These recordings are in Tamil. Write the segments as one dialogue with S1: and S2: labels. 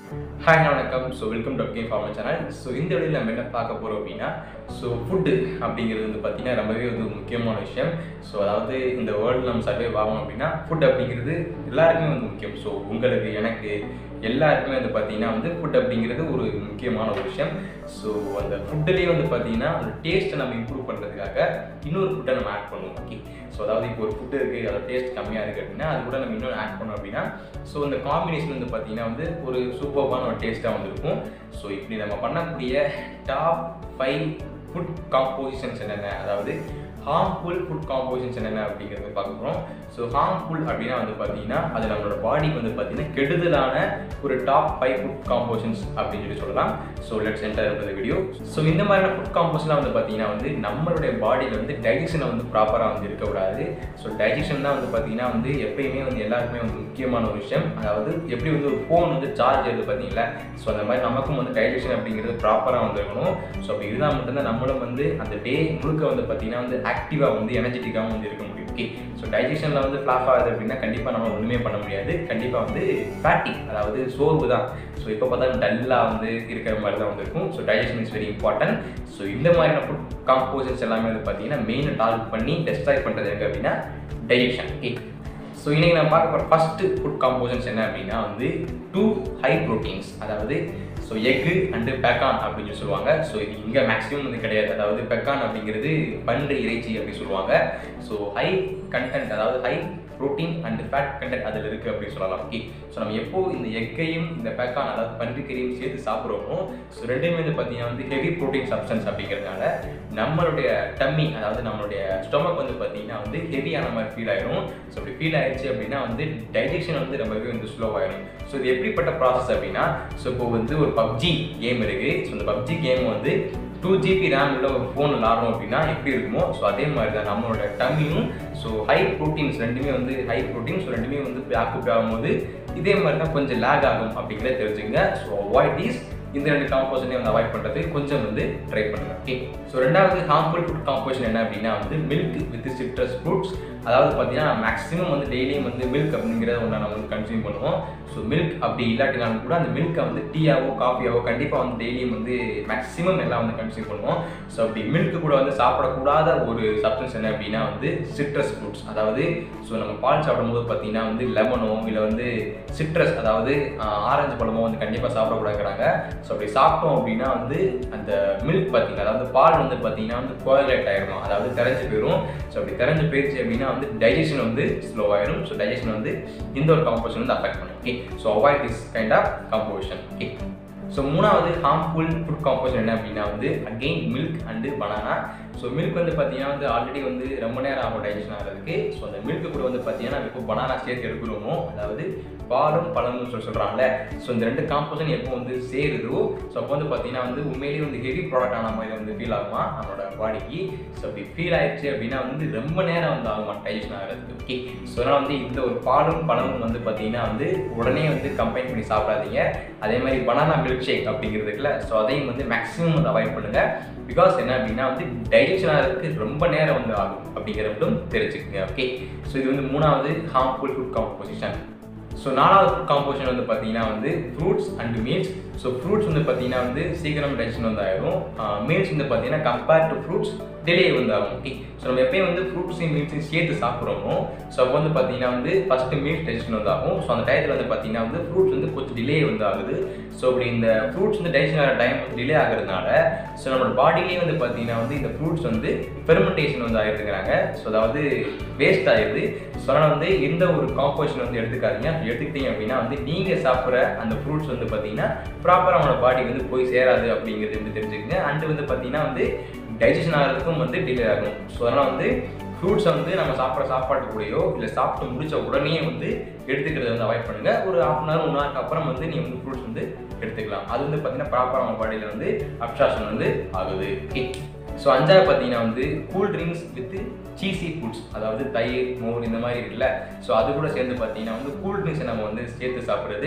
S1: ஹாய் வணக்கம் so welcome to game formal channel so இந்த வழியில் நம்ம என்ன பார்க்க போகிறோம் அப்படின்னா ஸோ ஃபுட்டு அப்படிங்கிறது வந்து பார்த்திங்கன்னா ரொம்பவே வந்து ஒரு முக்கியமான விஷயம் ஸோ அதாவது இந்த வேர்ல்டு நம்ம சர்வே ஆகணும் அப்படின்னா ஃபுட் அப்படிங்கிறது எல்லாருக்குமே வந்து முக்கியம் ஸோ உங்களுக்கு எனக்கு எல்லாருக்குமே வந்து பார்த்தீங்கன்னா வந்து ஃபுட் அப்படிங்கிறது ஒரு முக்கியமான ஒரு விஷயம் ஸோ அந்த ஃபுட்டுலேயே வந்து பார்த்தீங்கன்னா அந்த டேஸ்ட்டை நம்ம இம்ப்ரூவ் பண்ணுறதுக்காக இன்னொரு ஃபுட்டை நம்ம ஆட் பண்ணுவோம் ஓகே ஸோ அதாவது இப்போ ஒரு ஃபுட்டு இருக்குது அதோட டேஸ்ட் கம்மியாக இருக்குது அப்படின்னா அது கூட நம்ம இன்னொன்று ஆட் பண்ணோம் அப்படின்னா ஸோ இந்த காம்பினேஷன் வந்து பார்த்தீங்கன்னா வந்து ஒரு சூப்பர்பான ஒரு டேஸ்ட்டாக வந்திருக்கும் ஸோ இப்படி நம்ம பண்ணக்கூடிய டாப் ஃபைவ் ஃபுட் காம்போசிஷன்ஸ் என்னென்ன அதாவது ஹார்ம்ஃபுல் ஃபுட் காம்போசிஷன்ஸ் என்னென்ன அப்படிங்கிறத பார்க்க போகிறோம் ஸோ ஹார்ம்ஃபுல் அப்படின்னா வந்து பார்த்தீங்கன்னா அது நம்மளோட பாடிக்கு வந்து பார்த்தீங்கன்னா கெடுதலான ஒரு டாப் ஃபைவ் ஃபுட் காம்போசிஷன்ஸ் அப்படின்னு சொல்லி சொல்லலாம் ஸோ லெட்ஸ் என்டர் இந்த வீடியோ ஸோ இந்த மாதிரியான ஃபுட் காம்போஷன்லாம் வந்து பார்த்தீங்கன்னா வந்து நம்மளுடைய பாடியில் வந்து டைஜஷனை வந்து ப்ராப்பராக வந்து இருக்கக்கூடாது ஸோ டைஜஷன் தான் வந்து பார்த்தீங்கன்னா வந்து எப்பயுமே வந்து எல்லாருக்குமே வந்து முக்கியமான ஒரு விஷயம் அதாவது எப்படி வந்து ஒரு ஃபோன் வந்து சார்ஜ் எடுத்து பார்த்தீங்களா ஸோ அந்த மாதிரி நமக்கும் வந்து டைஜஷன் அப்படிங்கிறது ப்ராப்பராக வந்து இருக்கணும் ஸோ அப்படி இருந்தால் மட்டும்தான் நம்மளும் வந்து அந்த டே முழுக்க வந்து பார்த்தீங்கன்னா வந்து ஆக்டிவாக வந்து எனர்ஜெட்டிக்காகவும் வந்து இருக்க முடியும் ஓகே ஸோ டைஜஷனில் வந்து ஃப்ளாப் ஆகுது அப்படின்னா கண்டிப்பாக நம்ம ஒன்றுமே பண்ண முடியாது கண்டிப்பாக வந்து ஃபேட்டி அதாவது சோர்வு தான் ஸோ இப்போ பார்த்தா டல்லாக வந்து இருக்கிற மாதிரி தான் வந்து இருக்கும் so digestion is very important so இந்த மாதிரியான ஃபுட் காம்போசன்ஸ் எல்லாமே வந்து பார்த்தீங்கன்னா மெயினை டார்கெட் பண்ணி டெஸ்ட்ராய் பண்ணுறது எங்கே அப்படின்னா டைஜஷன் ஓகே ஸோ இன்றைக்கி நான் பார்க்க போகிற ஃபஸ்ட்டு ஃபுட் காம்போசன்ஸ் என்ன அப்படின்னா வந்து டூ ஹை ப்ரோட்டீன்ஸ் அதாவது ஸோ எக்கு அண்டு பெக்கான் அப்படின்னு சொல்லி சொல்லுவாங்க ஸோ இது இங்கே மேக்ஸிமம் வந்து கிடையாது அதாவது பெக்கான் அப்படிங்கிறது பன்று இறைச்சி அப்படின்னு சொல்லுவாங்க ஸோ ஹை கண்டென்ட் அதாவது high protein and fat content அதில் இருக்குது அப்படின்னு சொல்லலாம் ஓகே ஸோ நம்ம எப்போ இந்த எக்கையும் இந்த பேக்கான் அதாவது பன்றிக்கறியும் சேர்த்து சாப்பிட்றோமோ ஸோ ரெண்டுமே வந்து பார்த்தீங்கன்னா வந்து ஹெவி ப்ரோட்டீன் சப்ஸ்டன்ஸ் அப்படிங்கிறதுனால நம்மளுடைய டம்மி அதாவது நம்மளுடைய ஸ்டொமக் வந்து பார்த்தீங்கன்னா வந்து ஹெவியான மாதிரி ஃபீல் ஆயிரும் ஸோ அப்படி ஃபீல் ஆயிடுச்சு அப்படின்னா வந்து டைஜஷன் வந்து ரொம்பவே வந்து ஸ்லோ ஆயிடும் ஸோ இது எப்படிப்பட்ட ப்ராசஸ் அப்படின்னா ஸோ இப்போ வந்து ஒரு பப்ஜி கேம் இருக்குது ஸோ இந்த பப்ஜி கேம் வந்து டூ ஜிபி ரேம் உள்ள ஒரு ஃபோன் விளாட்றோம் அப்படின்னா எப்படி இருக்குமோ ஸோ அதே மாதிரி தான் நம்மளோட டம்மியும் ஸோ ஹை ப்ரோட்டீன்ஸ் ரெண்டுமே வந்து ஹை ப்ரோட்டீன் ஸோ ரெண்டுமே வந்து ஆக்குப்பி ஆகும்போது இதே மாதிரி தான் கொஞ்சம் லேக் ஆகும் அப்படிங்கிறத தெரிஞ்சுங்க ஸோ அவாய்ட் தீஸ் இந்த ரெண்டு காம்போசனே வந்து அவாய்ட் பண்ணுறது கொஞ்சம் வந்து ட்ரை பண்ணுங்க ஓகே ஸோ ரெண்டாவது ஹார்ம்ஃபுல் ஃபுட் காம்போசன் என்ன அப்படின்னா வந்து மில்க் வித் சிட்ரஸ் ஃப்ரூட்ஸ் அதாவது பார்த்தீங்கன்னா மேக்ஸிமம் வந்து டெய்லியும் வந்து மில்க் அப்படிங்கிறத ஒன்று நம்ம வந்து கன்சியூம் பண்ணுவோம் ஸோ மில்க் அப்படி இல்லாட்டினாலும் கூட அந்த மில்க்கை வந்து டீயாவோ காஃபியாவோ கண்டிப்பாக வந்து டெய்லியும் வந்து மேக்ஸிமம் எல்லாம் வந்து கன்சியூம் பண்ணுவோம் ஸோ அப்படி மில்க் கூட வந்து சாப்பிடக்கூடாத ஒரு சப்ஸ்டன்ஸ் என்ன அப்படின்னா வந்து சிட்ரஸ் ஃப்ரூட்ஸ் அதாவது ஸோ நம்ம பால் சாப்பிடும்போது பார்த்தீங்கன்னா வந்து லெமனோ இல்லை வந்து சிட்ரஸ் அதாவது ஆரஞ்சு பழமோ வந்து கண்டிப்பாக சாப்பிடக்கூடாதுங்கிறாங்க ஸோ அப்படி சாப்பிட்டோம் அப்படின்னா வந்து அந்த மில்க் பார்த்தீங்கன்னா அதாவது பால் வந்து பார்த்தீங்கன்னா வந்து கோயலேட் ஆயிடும் அதாவது தெரிஞ்சு போயிடும் ஸோ அப்படி தெரிஞ்சு போயிடுச்சு அப்படின்னா வந்து டைஜஷன் வந்து ஸ்லோ ஆயிடும் ஸோ டைஜஷன் வந்து இந்த ஒரு காம்போசிஷன் வந்து அஃபெக்ட் பண்ணும் okay so avoid this kind of composition okay so மூணாவது ஹார்ம்ஃபுல் ஃபுட் காம்போசிஷன் என்ன அப்படின்னா வந்து again milk and banana so milk வந்து பார்த்தீங்கன்னா வந்து ஆல்ரெடி வந்து ரொம்ப நேரம் ஆகும் டைஜஷன் ஆகிறதுக்கு ஸோ அந்த மில்க் கூட வந்து பார்த்தீங்கன்னா இப்போ பனானா சேர்த்து எடுக்கிறோமோ அதாவது பாலும் பழமும் சொல்லி சொல்கிறாங்கல்ல ஸோ இந்த ரெண்டு காம்போசன் எப்போ வந்து சேருதோ ஸோ அப்போ வந்து பார்த்தீங்கன்னா வந்து உண்மையிலேயே வந்து ஹெவி ப்ராடக்ட் ஆன மாதிரி வந்து ஃபீல் ஆகுமா நம்மளோட பாடிக்கு ஸோ அப்படி ஃபீல் ஆயிடுச்சு அப்படின்னா வந்து ரொம்ப நேரம் வந்து ஆகுமா டைஜஷன் ஆகிறதுக்கு ஓகே ஸோ அதனால் வந்து இந்த ஒரு பாலும் பழமும் வந்து பார்த்தீங்கன்னா வந்து உடனே வந்து கம்பைன் பண்ணி சாப்பிடாதீங்க அதே மாதிரி பனானா மில்க் ஷேக் அப்படிங்கிறதுக்குல ஸோ அதையும் வந்து மேக்ஸிமம் வந்து அவாய்ட் பண்ணுங்கள் பிகாஸ் என்ன அப்படின்னா வந்து டைஜஷன் ஆகிறதுக்கு ரொம்ப நேரம் வந்து ஆகும் அப்படிங்கிறத மட்டும் தெரிஞ்சுக்கங்க ஓகே ஸோ இது வந்து மூணாவது ஹார்ம்ஃபுல் ஃபுட் காம்போசிஷன் ஸோ நாலாவது ஃபுட் காம்போசிஷன் வந்து பார்த்தீங்கன்னா வந்து fruits and meals so fruits வந்து பார்த்தீங்கன்னா வந்து சீக்கிரம் டைஜஷன் வந்து ஆயிரும் மீல்ஸ் வந்து பார்த்தீங்கன்னா கம்பேர்ட் டு ஃப்ரூட்ஸ் டிலே வந்து ஆகும் ஓகே ஸோ நம்ம எப்பயும் வந்து ஃப்ரூட்ஸையும் மீல்ஸையும் சேர்த்து சாப்பிட்றோமோ ஸோ அப்போ வந்து பார்த்தீங்கன்னா வந்து ஃபஸ்ட்டு மீல்ஸ் டைஜஷன் வந்து ஆகும் ஸோ அந்த டயத்தில் வந்து பார்த்தீங்கன்னா வந்து ஃப்ரூட்ஸ் வந்து கொஞ்சம் டிலே வந்து ஆகுது ஸோ அப்படி இந்த ஃப்ரூட்ஸ் வந்து டைஜஷன் ஆகிற டைம் வந்து டிலே ஆகிறதுனால ஸோ நம்மளோட பாடியிலேயே வந்து பார்த்தீங்கன்னா வந்து இந்த ஃப்ரூட்ஸ் வந்து ஃபெர்மெண்டேஷன் வந்து ஆகிருந்துக்கிறாங்க ஸோ அதாவது வேஸ்ட் ஆகிடுது ஸோ அதனால் வந்து எந்த ஒரு காம்போசிஷன் வந்து எடுத்துக்காதீங்க அப்படி எடுத்துக்கிட்டீங்க அப்படின்னா வந்து நீங்கள் சாப்பிட்ற அந்த ஃப்ரூட்ஸ் வந்து பார்த்தீங்கன்னா ப்ராப்பராக அவனோட பாடி வந்து போய் சேராது அப்படிங்கிறது வந்து தெரிஞ்சுக்கங்க அண்டு வந்து பார்த்தீங்கன்னா வந்து டைஜஷன் ஆகிறதுக்கும் வந்து டிலே ஆகும் ஸோ அதனால் வந்து ஃப்ரூட்ஸை வந்து நம்ம சாப்பிட்ற சாப்பாட்டு கூடயோ இல்லை சாப்பிட்டு முடிச்ச உடனே வந்து எடுத்துக்கிறத வந்து அவாய்ட் பண்ணுங்கள் ஒரு ஹாஃப் அன் ஹவர் ஒன் ஹவருக்கு அப்புறம் வந்து நீங்கள் வந்து ஃப்ரூட்ஸ் வந்து எடுத்துக்கலாம் அது வந்து பார்த்தீங்கன்னா ப்ராப்பராக நம்ம பாடியில் வந்து அப்சார்ஷன் வந்து ஆகுது ஓகே ஸோ அஞ்சாவது பார்த்தீங்கன்னா வந்து cool drinks with cheesy foods அதாவது தயிர் மோர் இந்த மாதிரி இருக்குல்ல ஸோ அது கூட சேர்ந்து பார்த்தீங்கன்னா வந்து கூல் ட்ரிங்க்ஸை நம்ம வந்து சேர்த்து சாப்பிட்றது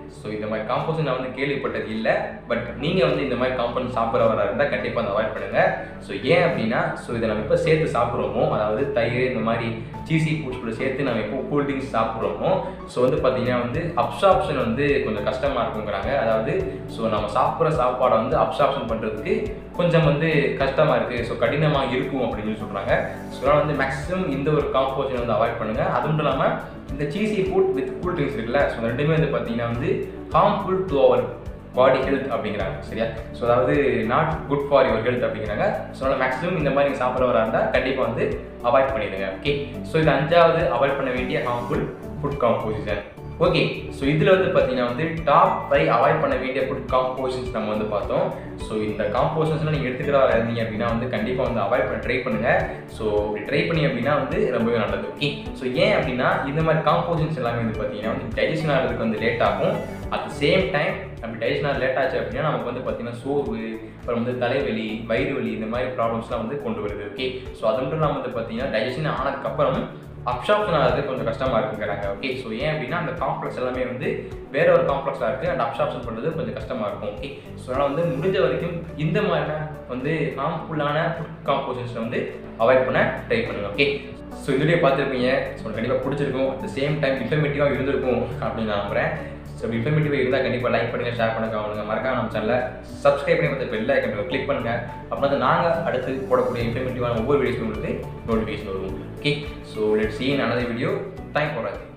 S1: ஸோ இந்த மாதிரி காம்போசன் நான் வந்து கேள்விப்பட்டது இல்லை பட் நீங்கள் வந்து இந்த மாதிரி காம்பவுண்ட் சாப்பிட்றவராக இருந்தால் கண்டிப்பாக அதை அவாய்ட் பண்ணுங்கள் ஸோ ஏன் அப்படின்னா ஸோ இதை நம்ம எப்போ சேர்த்து சாப்பிட்றோமோ அதாவது தயிர் இந்த மாதிரி சீசி ஃபுட்ஸ் கூட சேர்த்து நம்ம எப்போ கூல் ட்ரிங்க்ஸ் சாப்பிட்றோமோ ஸோ வந்து பார்த்தீங்கன்னா வந்து அப்சார்ப்ஷன் வந்து கொஞ்சம் கஷ்டமாக இருக்குங்கிறாங்க அதாவது ஸோ நம்ம சாப்பிட்ற சாப்பாடை வந்து அப்சார்ப்ஷன் பண்ணுறதுக்கு கொஞ்சம் வந்து கஷ்டமாக இருக்குது ஸோ கடினமாக இருக்கும் அப்படின்னு சொல்லி சொல்கிறாங்க ஸோ அதனால் வந்து மேக்ஸிமம் இந்த ஒரு காம்போஷன் வந்து அவாய்ட் பண்ணுங்கள் அது மட்டும் இல்லாமல் இந்த cheesy food with cool drinks இருக்குல்ல ஸோ ரெண்டுமே வந்து பார்த்தீங்கன்னா வந்து harmful to our body health அப்படிங்கிறாங்க சரியா ஸோ அதாவது not good for your health அப்படிங்கிறாங்க ஸோ அதனால் மேக்ஸிமம் இந்த மாதிரி நீங்கள் சாப்பிட்றவராக இருந்தால் கண்டிப்பாக வந்து அவாய்ட் பண்ணிடுங்க ஓகே ஸோ இது அஞ்சாவது அவாய்ட் பண்ண வேண்டிய harmful food composition okay so இதில் வந்து பார்த்தீங்கன்னா வந்து டாப் ஃபைவ் அவாய்ட் பண்ண வேண்டிய ஃபுட் காம்போசிஷன்ஸ் நம்ம வந்து பார்த்தோம் ஸோ இந்த காம்போசிஷன்ஸ்லாம் நீங்கள் எடுத்துக்கிறவா இருந்தீங்க அப்படின்னா வந்து கண்டிப்பாக வந்து அவாய்ட் பண்ண ட்ரை பண்ணுங்கள் ஸோ இப்படி ட்ரை பண்ணி அப்படின்னா வந்து ரொம்பவே நல்லது ஓகே ஸோ ஏன் அப்படின்னா இந்த மாதிரி காம்போசிஷன்ஸ் எல்லாமே வந்து பார்த்தீங்கன்னா வந்து டைஜஷன் ஆகிறதுக்கு வந்து லேட் ஆகும் அட் த சேம் டைம் அப்படி டைஜஷன் ஆக லேட் ஆச்சு அப்படின்னா நமக்கு வந்து பார்த்தீங்கன்னா சோர்வு அப்புறம் வந்து தலைவலி வயிறு வலி இந்த மாதிரி ப்ராப்ளம்ஸ்லாம் வந்து கொண்டு வருது ஓகே ஸோ அது மட்டும் இல்லாமல் வந்து பார்த்தீங்கன்னா டைஜஷன் ஆனதுக்கப்புறம் அப்சார்ப்ஷன் ஆகிறது கொஞ்சம் கஷ்டமாக இருக்குங்கிறாங்க ஓகே ஸோ ஏன் அப்படின்னா அந்த காம்ப்ளெக்ஸ் எல்லாமே வந்து வேற ஒரு காம்ப்ளெக்ஸாக இருக்குது அண்ட் அப்சார்ப்ஷன் பண்ணுறது கொஞ்சம் கஷ்டமாக இருக்கும் ஓகே ஸோ அதனால் வந்து முடிஞ்ச வரைக்கும் இந்த மாதிரியான வந்து ஹார்ம்ஃபுல்லான ஃபுட் காம்போசிஷன்ஸை வந்து அவாய்ட் பண்ண ட்ரை பண்ணுங்க ஓகே ஸோ இதுலேயே பார்த்துருப்பீங்க ஸோ கண்டிப்பாக பிடிச்சிருக்கும் அட் த சேம் டைம் இன்ஃபர்மேட்டிவாக இருந்திருக்கும் அப்படின்னு நான் நம்புகிறேன் ஸோ இன்ஃபர்மேட்டிவாக இருந்தால் கண்டிப்பாக லைக் பண்ணுங்கள் ஷேர் பண்ணுங்கள் அவனுங்க மறக்காம நம்ம சேனலை சப்ஸ்கிரைப் பண்ணி வந்து பெல் ஐக்கன் கிளிக் பண்ணுங்கள் அப்படின்னா தான் நாங்கள் அடுத்து போடக்கூடிய இன்ஃபர்மேட்டிவான ஒவ்வொரு வீடியோஸும் உங்களுக்கு நோட்டிஃபிகேஷன் வரும் okay so let seen another video thank for வாட்சிங்